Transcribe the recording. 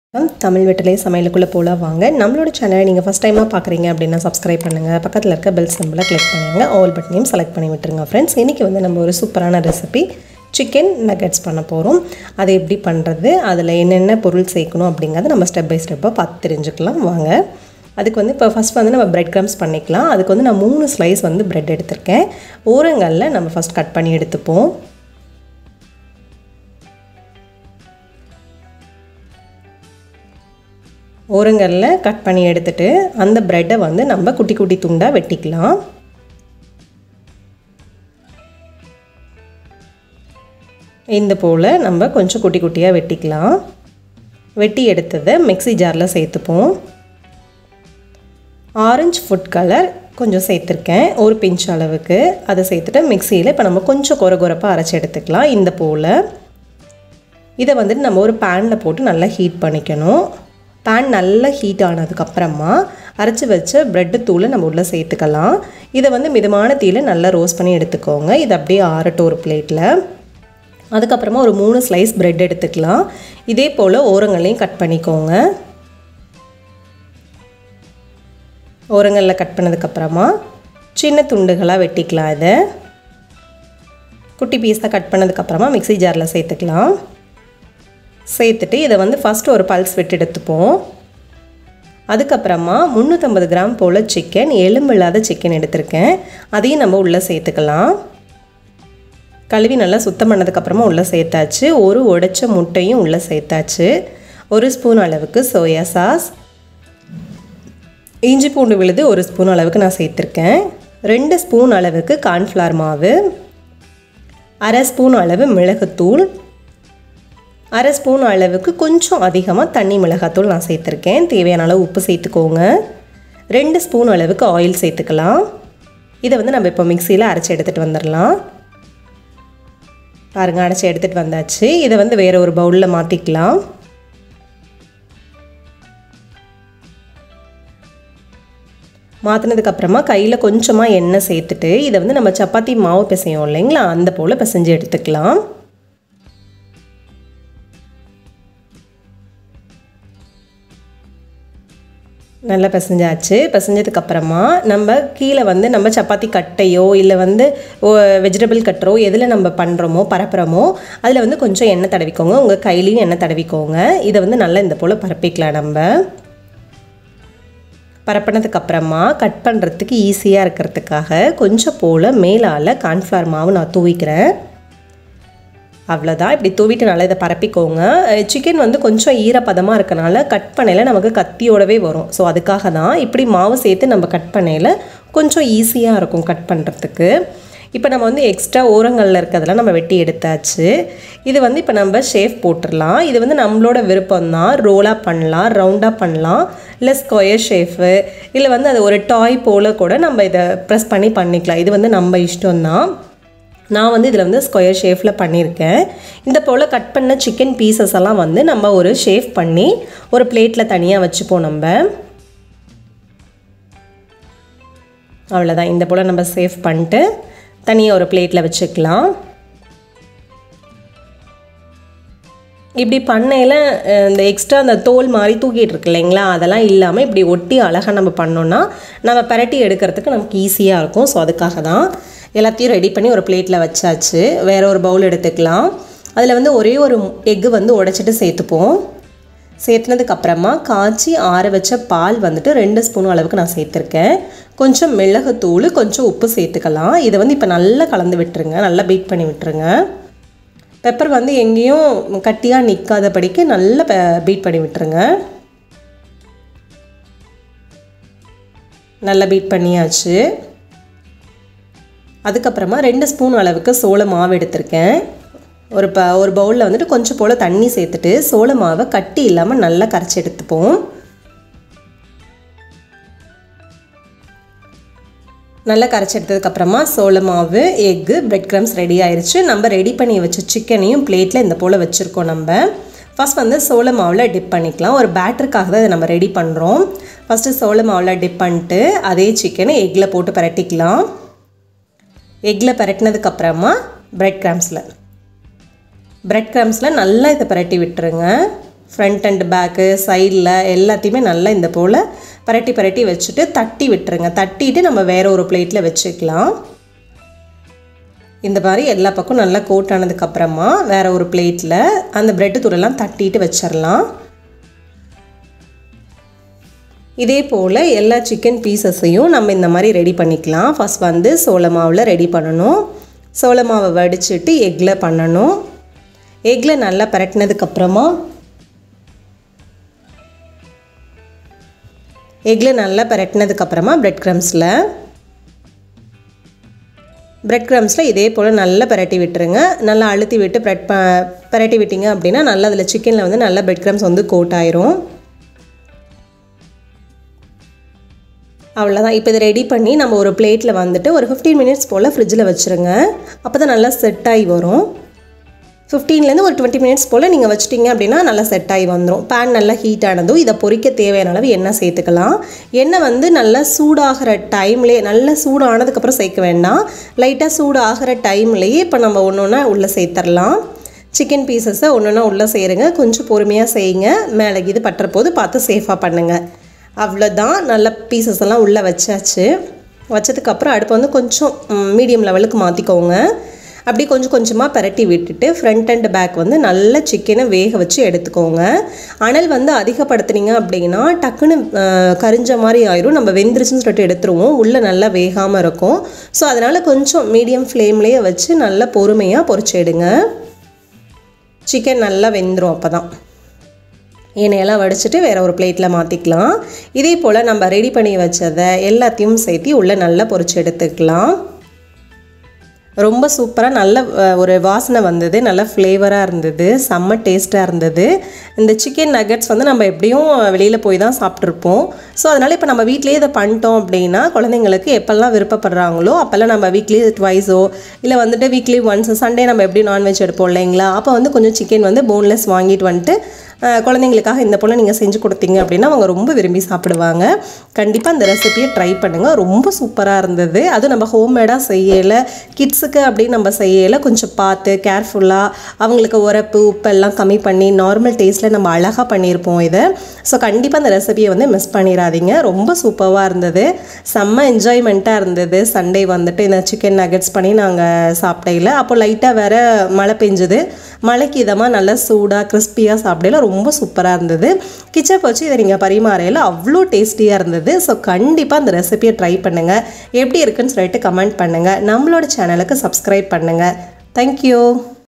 வணக்கம். தமிழ் வெற்றிலை சமையலுக்குள்ளே போகலாம் வாங்க நம்மளோட சேனலை நீங்கள் ஃபஸ்ட் டைமாக பார்க்குறீங்க அப்படின்னா சப்ஸ்கிரைப் பண்ணுங்கள் பக்கத்தில் இருக்க பெல் சிம்பிளை கிளிக் பண்ணுங்க ஆல் பட்டனையும் செலக்ட் பண்ணி விட்டுருங்க ஃப்ரெண்ட்ஸ் இன்றைக்கி வந்து நம்ம ஒரு சூப்பரான ரெசிபி சிக்கன் நகட்ஸ் பண்ண போகிறோம் அதை எப்படி பண்ணுறது அதில் என்னென்ன பொருள் சேர்க்கணும் அப்படிங்கிறத நம்ம ஸ்டெப் பை ஸ்டெப்பாக பார்த்து தெரிஞ்சுக்கலாம் வாங்க அதுக்கு வந்து இப்போ ஃபஸ்ட் வந்து நம்ம பிரெட் க்ரம்ஸ் பண்ணிக்கலாம் அதுக்கு வந்து நான் மூணு ஸ்லைஸ் வந்து பிரெட் எடுத்திருக்கேன் ஓரங்களில் நம்ம ஃபஸ்ட் கட் பண்ணி எடுத்துப்போம் ஓரங்களில் கட் பண்ணி எடுத்துட்டு அந்த ப்ரெட்டை வந்து நம்ம குட்டி குட்டி துண்டாக வெட்டிக்கலாம் இந்த போல் நம்ம கொஞ்சம் குட்டி குட்டியாக வெட்டிக்கலாம் வெட்டி எடுத்ததை மிக்ஸி ஜாரில் சேர்த்துப்போம் ஆரஞ்சு ஃபுட் கலர் கொஞ்சம் சேர்த்துருக்கேன் ஒரு பிஞ்ச் அளவுக்கு அதை சேர்த்துட்டு மிக்சியில் இப்போ நம்ம கொஞ்சம் குறை குறைப்பாக அரைச்சி எடுத்துக்கலாம் இந்த போல் இதை வந்துட்டு நம்ம ஒரு பேனில் போட்டு நல்லா ஹீட் பண்ணிக்கணும் பேன் நல்லா ஹீட் ஆனதுக்கப்புறமா அரைச்சி வச்ச ப்ரெட்டு தூளை நம்ம உள்ளே சேர்த்துக்கலாம் இதை வந்து மிதமான தீயில நல்லா ரோஸ்ட் பண்ணி எடுத்துக்கோங்க இது அப்படியே ஆறட்டும் ஒரு பிளேட்டில் அதுக்கப்புறமா ஒரு மூணு ஸ்லைஸ் ப்ரெட் எடுத்துக்கலாம் இதே போல் ஓரங்களையும் கட் பண்ணிக்கோங்க ஓரங்களில் கட் பண்ணதுக்கப்புறமா சின்ன துண்டுகளாக வெட்டிக்கலாம் இதை குட்டி பீஸாக கட் பண்ணதுக்கப்புறமா மிக்ஸி ஜாரில் சேர்த்துக்கலாம் சேர்த்துட்டு இதை வந்து ஃபஸ்ட்டு ஒரு பல்ஸ் விட்டு எடுத்துப்போம் அதுக்கப்புறமா முந்நூற்றம்பது கிராம் போல் சிக்கன் எலும்பு இல்லாத சிக்கன் எடுத்திருக்கேன் அதையும் நம்ம உள்ளே சேர்த்துக்கலாம் கழுவி நல்லா சுத்தம் பண்ணதுக்கப்புறமா உள்ளே சேர்த்தாச்சு ஒரு உடைச்ச முட்டையும் உள்ளே சேர்த்தாச்சு ஒரு ஸ்பூன் அளவுக்கு சோயா சாஸ் இஞ்சி பூண்டு விழுது ஒரு ஸ்பூன் அளவுக்கு நான் சேர்த்துருக்கேன் ரெண்டு ஸ்பூன் அளவுக்கு கார்ன்ஃப்ளவர் மாவு அரை ஸ்பூன் அளவு மிளகுத்தூள் அரை ஸ்பூன் அளவுக்கு கொஞ்சம் அதிகமாக தண்ணி மிளகாத்தூள் நான் சேர்த்துருக்கேன் தேவையான அளவு உப்பு சேர்த்துக்கோங்க ரெண்டு ஸ்பூன் அளவுக்கு ஆயில் சேர்த்துக்கலாம் இதை வந்து நம்ம இப்போ மிக்சியில் அரைச்சி எடுத்துகிட்டு வந்துடலாம் பாருங்கள் அரைச்சி எடுத்துகிட்டு வந்தாச்சு இதை வந்து வேறு ஒரு பவுலில் மாற்றிக்கலாம் மாற்றினதுக்கப்புறமா கையில் கொஞ்சமாக எண்ணெய் சேர்த்துட்டு இதை வந்து நம்ம சப்பாத்தி மாவு பிசையும் இல்லைங்களா அந்த போல் பிசைஞ்சு எடுத்துக்கலாம் நல்லா பிசைஞ்சாச்சு பிசைஞ்சதுக்கப்புறமா நம்ம கீழே வந்து நம்ம சப்பாத்தி கட்டையோ இல்லை வந்து வெஜிடபிள் கட்டரோ எதில் நம்ம பண்ணுறோமோ பரப்புகிறோமோ அதில் வந்து கொஞ்சம் எண்ணெய் தடவிக்கோங்க உங்கள் கையிலையும் எண்ணெய் தடவிக்கோங்க இதை வந்து நல்லா இந்த போல் பரப்பிக்கலாம் நம்ம பரப்பினதுக்கப்புறமா கட் பண்ணுறதுக்கு ஈஸியாக இருக்கிறதுக்காக கொஞ்சம் போல் மேலால் கார்ன்ஃப்ளவர் மாவு நான் தூவிக்கிறேன் அவ்வளோதான் இப்படி தூவிட்டு நல்லா இதை பரப்பிக்கோங்க சிக்கன் வந்து கொஞ்சம் ஈரப்பதமாக இருக்கனால கட் பண்ணையில் நமக்கு கத்தியோடவே வரும் ஸோ அதுக்காக தான் இப்படி மாவு சேர்த்து நம்ம கட் பண்ணையில் கொஞ்சம் ஈஸியாக இருக்கும் கட் பண்ணுறதுக்கு இப்போ நம்ம வந்து எக்ஸ்ட்ரா ஓரங்களில் இருக்கிறதெல்லாம் நம்ம வெட்டி எடுத்தாச்சு இது வந்து இப்போ நம்ம ஷேஃப் போட்டுடலாம் இது வந்து நம்மளோட விருப்பம் தான் ரோலாக பண்ணலாம் ரவுண்டாக பண்ணலாம் இல்லை ஸ்கொயர் ஷேஃபு இல்லை வந்து அது ஒரு டாய் போல் கூட நம்ம இதை ப்ரெஸ் பண்ணி பண்ணிக்கலாம் இது வந்து நம்ம இஷ்டம்தான் நான் வந்து இதில் வந்து ஸ்கொயர் ஷேஃபில் பண்ணியிருக்கேன் இந்த போல் கட் பண்ண சிக்கன் பீசஸ் எல்லாம் வந்து நம்ம ஒரு ஷேஃப் பண்ணி ஒரு பிளேட்டில் தனியாக வச்சுப்போம் நம்ம அவ்வளோதான் இந்த போல் நம்ம சேவ் பண்ணிட்டு தனியாக ஒரு பிளேட்டில் வச்சுக்கலாம் இப்படி பண்ணையில் இந்த எக்ஸ்ட்ரா அந்த தோல் மாதிரி தூக்கிட்டு இருக்கு இல்லைங்களா அதெல்லாம் இல்லாமல் இப்படி ஒட்டி அழகாக நம்ம பண்ணோன்னா நம்ம பரட்டி எடுக்கிறதுக்கு நமக்கு ஈஸியாக இருக்கும் ஸோ அதுக்காக தான் எல்லாத்தையும் ரெடி பண்ணி ஒரு பிளேட்டில் வச்சாச்சு வேறு ஒரு பவுல் எடுத்துக்கலாம் அதில் வந்து ஒரே ஒரு எக்கு வந்து உடச்சிட்டு சேர்த்துப்போம் சேர்த்துனதுக்கப்புறமா காய்ச்சி ஆற வச்ச பால் வந்துட்டு ரெண்டு ஸ்பூன் அளவுக்கு நான் சேர்த்துருக்கேன் கொஞ்சம் மிளகுத்தூள் கொஞ்சம் உப்பு சேர்த்துக்கலாம் இதை வந்து இப்போ நல்லா கலந்து விட்டுருங்க நல்லா பீட் பண்ணி விட்டுருங்க பெப்பர் வந்து எங்கேயும் கட்டியாக நிற்காதபடிக்கு நல்லா பீட் பண்ணி விட்டுருங்க நல்லா பீட் பண்ணியாச்சு அதுக்கப்புறமா ரெண்டு ஸ்பூன் அளவுக்கு சோள மாவு எடுத்திருக்கேன் ஒரு ப ஒரு பவுலில் வந்துட்டு கொஞ்சம் போல் தண்ணி சேர்த்துட்டு சோள மாவை கட்டி இல்லாமல் நல்லா கரைச்சி எடுத்துப்போம் நல்லா கரைச்சி எடுத்ததுக்கப்புறமா சோள மாவு எக்கு பிரெட் க்ரம்ஸ் ரெடி ஆயிடுச்சு நம்ம ரெடி பண்ணி வச்ச சிக்கனையும் பிளேட்டில் இந்த போல் வச்சுருக்கோம் நம்ம ஃபஸ்ட் வந்து சோள மாவில் டிப் பண்ணிக்கலாம் ஒரு பேட்டருக்காக தான் இதை நம்ம ரெடி பண்ணுறோம் ஃபஸ்ட்டு சோள மாவில் டிப் பண்ணிட்டு அதே சிக்கனை எக்கில் போட்டு பரட்டிக்கலாம் எக்கில் பரட்டினதுக்கப்புறமா பிரெட் கிராம்ஸில் பிரெட் கிராம்ஸில் நல்லா இதை பரட்டி விட்டுருங்க ஃப்ரண்ட் அண்ட் பேக்கு சைடில் எல்லாத்தையுமே நல்லா இந்த போல் பரட்டி பரட்டி வச்சுட்டு தட்டி விட்டுருங்க தட்டிட்டு நம்ம வேறு ஒரு பிளேட்டில் வச்சுக்கலாம் இந்த மாதிரி எல்லா பக்கம் நல்லா கோட் ஆனதுக்கப்புறமா வேறு ஒரு பிளேட்டில் அந்த ப்ரெட்டு தூளெல்லாம் தட்டிட்டு வச்சிடலாம் இதே போல் எல்லா சிக்கன் பீசஸையும் நம்ம இந்த மாதிரி ரெடி பண்ணிக்கலாம் ஃபஸ்ட் வந்து சோள மாவில் ரெடி பண்ணணும் சோள மாவை வடிச்சிட்டு எக்கில் பண்ணணும் எக்கில் நல்லா பரட்டினதுக்கப்புறமா எக்கில் நல்லா பரட்டினதுக்கப்புறமா ப்ரெட் க்ரம்ஸில் ப்ரெட் க்ரம்ஸில் இதே போல் நல்லா பரட்டி விட்டுருங்க நல்லா அழுத்தி விட்டு ப்ரெட் ப பரட்டி விட்டிங்க அப்படின்னா நல்லா அதில் சிக்கனில் வந்து நல்லா ப்ரெட் க்ரம்ஸ் வந்து கோட் ஆயிரும் அவ்வளோதான் இப்போ இதை ரெடி பண்ணி நம்ம ஒரு பிளேட்டில் வந்துட்டு ஒரு ஃபிஃப்டீன் மினிட்ஸ் போல் ஃப்ரிட்ஜில் வச்சுருங்க அப்போ தான் நல்லா செட் ஆகி வரும் ஃபிஃப்டீன்லேருந்து ஒரு டுவெண்ட்டி மினிட்ஸ் போல் நீங்கள் வச்சிட்டிங்க அப்படின்னா நல்லா செட் ஆகி வந்துடும் பேன் நல்லா ஹீட் ஆனதும் இதை பொரிக்க தேவையான அளவு எண்ணெய் சேர்த்துக்கலாம் எண்ணெய் வந்து நல்லா சூடாகிற டைம்லேயே நல்லா சூடானதுக்கப்புறம் சேர்க்க வேண்டாம் லைட்டாக சூடாகிற டைம்லேயே இப்போ நம்ம ஒன்று ஒன்றா உள்ளே சேர்த்துடலாம் சிக்கன் பீசஸை ஒன்று ஒன்றா உள்ளே சேருங்க கொஞ்சம் பொறுமையாக செய்யுங்க மேலே இது பட்டுற போது பார்த்து சேஃபாக பண்ணுங்கள் அவ்வளோதான் நல்ல பீசஸ் எல்லாம் உள்ளே வச்சாச்சு வச்சதுக்கப்புறம் அடுப்பு வந்து கொஞ்சம் மீடியம் லெவலுக்கு மாற்றிக்கோங்க அப்படியே கொஞ்சம் கொஞ்சமாக பரட்டி விட்டுட்டு ஃப்ரண்ட் அண்ட் பேக் வந்து நல்ல சிக்கனை வேக வச்சு எடுத்துக்கோங்க அனல் வந்து அதிகப்படுத்துனீங்க அப்படின்னா டக்குன்னு அஹ், கரிஞ்ச மாதிரி ஆயிரும் நம்ம வெந்துருச்சுன்னு சொல்லிட்டு எடுத்துருவோம் உள்ளே நல்லா வேகாமல் இருக்கும் ஸோ அதனால் கொஞ்சம் மீடியம் ஃப்ளேம்லேயே வச்சு நல்லா பொறுமையாக பொரிச்சு எடுங்க சிக்கன் நல்லா வெந்துடும் அப்போ தான் எண்ணெயெல்லாம் வடிச்சிட்டு வேறு ஒரு பிளேட்டில் மாற்றிக்கலாம் இதே போல் நம்ம ரெடி பண்ணி வச்சதை எல்லாத்தையும் சேர்த்து உள்ளே நல்லா பொரிச்சு எடுத்துக்கலாம் ரொம்ப சூப்பராக நல்ல அஹ், ஒரு வாசனை வந்தது நல்ல ஃப்ளேவராக இருந்தது செம்ம டேஸ்ட்டாக இருந்தது இந்த சிக்கன் நகட்ஸ் வந்து நம்ம எப்படியும் வெளியில் போய் தான் சாப்பிட்ருப்போம் ஸோ அதனால் இப்போ நம்ம வீட்டிலேயே இதை பண்ணிட்டோம் அப்படின்னா குழந்தைங்களுக்கு எப்போல்லாம் விருப்பப்படுறாங்களோ அப்போல்லாம் நம்ம வீக்லி ட்வைஸோ இல்லை வந்துட்டு வீக்லி ஒன்ஸ் சண்டே நம்ம எப்படி நான்வெஜ் எடுப்போம் இல்லைங்களா அப்போ வந்து கொஞ்சம் சிக்கன் வந்து போன்லெஸ் வாங்கிட்டு வந்துட்டு அஹ், குழந்தைங்களுக்காக இந்த போல் நீங்கள் செஞ்சு கொடுத்தீங்க அப்படின்னா அவங்க ரொம்ப விரும்பி சாப்பிடுவாங்க கண்டிப்பாக இந்த ரெசிபியை ட்ரை பண்ணுங்கள் ரொம்ப சூப்பராக இருந்தது அதுவும் நம்ம ஹோம்மேடாக செய்யலை கிட்ஸுக்கு அப்படின்னு நம்ம செய்யலை கொஞ்சம் பார்த்து கேர்ஃபுல்லாக அவங்களுக்கு உரப்பு உப்பெல்லாம் கம்மி பண்ணி நார்மல் டேஸ்ட்டில் நம்ம அழகாக பண்ணியிருப்போம் இதை ஸோ கண்டிப்பாக அந்த ரெசிபியை வந்து மிஸ் பண்ணிடாதீங்க ரொம்ப சூப்பராக இருந்தது செம்ம என்ஜாய்மெண்ட்டாக இருந்தது சண்டே வந்துட்டு இந்த சிக்கன் நகட்ஸ் பண்ணி நாங்கள் சாப்பிடையில அப்போ லைட்டாக வேற மழை பெஞ்சுது மழைக்கு இதமாக நல்லா சூடாக கிறிஸ்பியாக சாப்பிடையில ரொம்ப சூப்பராக இருந்தது கிச்சப் வச்சு இதை நீங்கள் பரிமாறையில் அவ்வளோ டேஸ்டியாக இருந்தது ஸோ கண்டிப்பாக அந்த ரெசிபியை ட்ரை பண்ணுங்கள் எப்படி இருக்குன்னு சொல்லிட்டு கமெண்ட் பண்ணுங்கள் நம்மளோட சேனலுக்கு சப்ஸ்கிரைப் பண்ணுங்கள் தேங்க்யூ